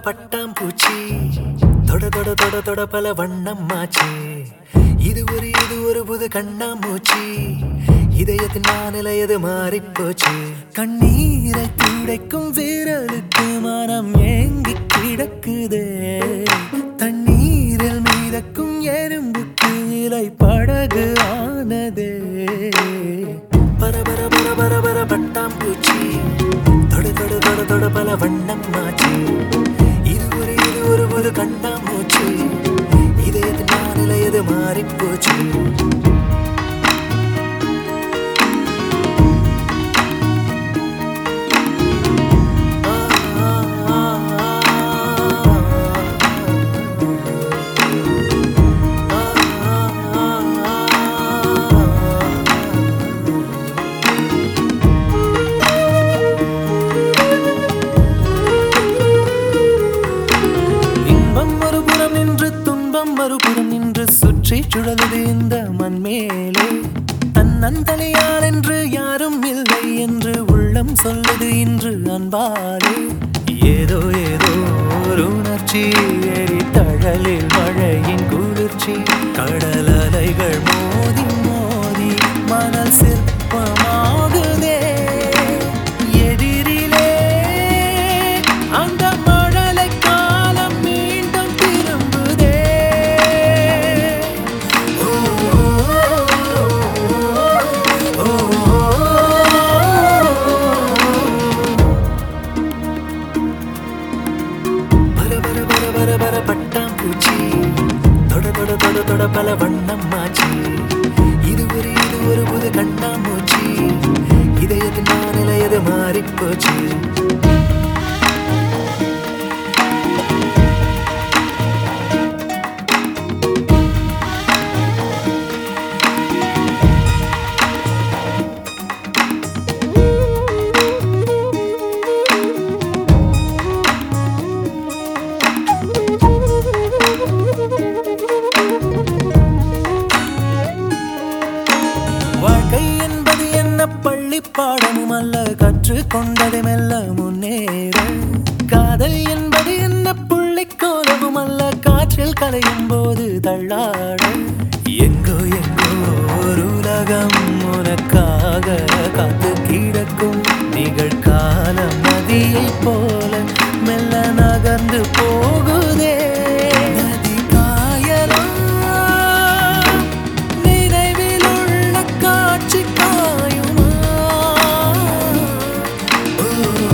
பட்டாம்பூச்சி தொட தொட தொட தொட பல வண்ணம் மாச்சு இது ஒரு இது ஒரு புது கண்ணாமூச்சி இதயத்தின் நானிலையது மாறிப் போச்சு கண்ணீரை துடைக்கும் வீரலுக்கு மனம் ஏங்கி கிடக்குதே தண்ணீரில் மீதக்கும் எறும்புக்கு இலை படகு ஆனதே பர பர பர பர பர பட்டாம்பூச்சி தொட தொட தொட தொட பல வண்ணம் மாச்சு இது ஒரு இது ஒரு புது கண்ணாமூச்சி இதயத்தின் நானிலையது மாறிப் போச்சு இன்பம் மறுபுறம் நின்று துன்பம் மறுபுறம் நின்று சுற்றி சுழலுது இந்த மண் மேலே தன்னந்தனியார் என்று யாரும் இல்லை என்று உள்ளம் சொல்லுது இன்று அன்பாலே ஏதோ ஏதோ ஒரு உணர்ச்சி ஏறி தழலில் மழையின் குளிர்ச்சி கடல் அலைகள் மோதி மோதி மணல் சிற்பமாகுதே எதிரிலே அந்த மழலை காலம் மீண்டும் திரும்புதே ஓ, ஓ, ஓ, பர பர பர பர பர பட்டாம்பூச்சி தொட தொட தொட தொட பல வண்ணம் மாச்சி இது ஒரு இது ஒரு புது கண்ணாமூச்சி இதயத்தின் நானிலையது மாறிப் போச்சு வாழ்க்கை என்பது என்ன பள்ளி பாடமும் அல்ல கற்றுக்கொண்டதை மெல்ல முன்னேற காதல் என்பது என்ன புள்ளிக்கோலமும் அல்ல காற்றில் கலையும் போது தள்ளாட எங்கோ எங்கோ ஒரு உலகம் உனக்காக காத்து கிடக்கும் நிகழ்கால நதியை போல மெல்ல நகர்ந்து போகுதே நதி காயலாம் நினைவில் உள்ள காட்சி காயுமா ஓ,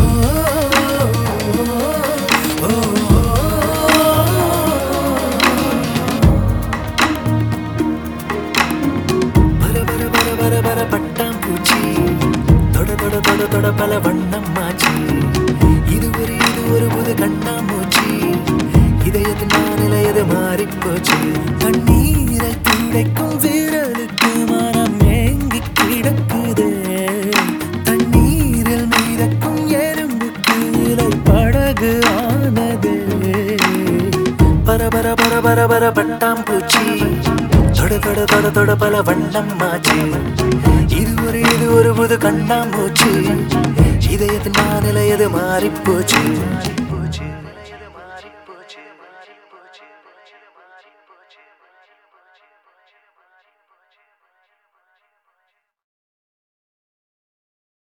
ஓ, ஓ, பர பர பர பர பர பட்டாம்பூச்சி தொட தொட தொட தொட பல வண்ணம் மாச்சி இது ஒரு இது ஒரு புது கண்ணாமூச்சி இதயத்தின் நானிலையது மாறிப் போச்சு கண்ணீரை துடைக்கும் வீரலுக்கு மனம் ஏங்கி கிடக்குதே தண்ணீரில் மீதக்கும் எறும்புக்கு இலை படகு ஆனதே பர பர பர பர பர பட்டாம்பூச்சி தொட தொட தொட தொட பல வண்ணம் மாச்சு இது ஒரு இது ஒரு புது கண்ணாமூச்சி இதயத்தின் நானிலையது மாறிப் போச்சு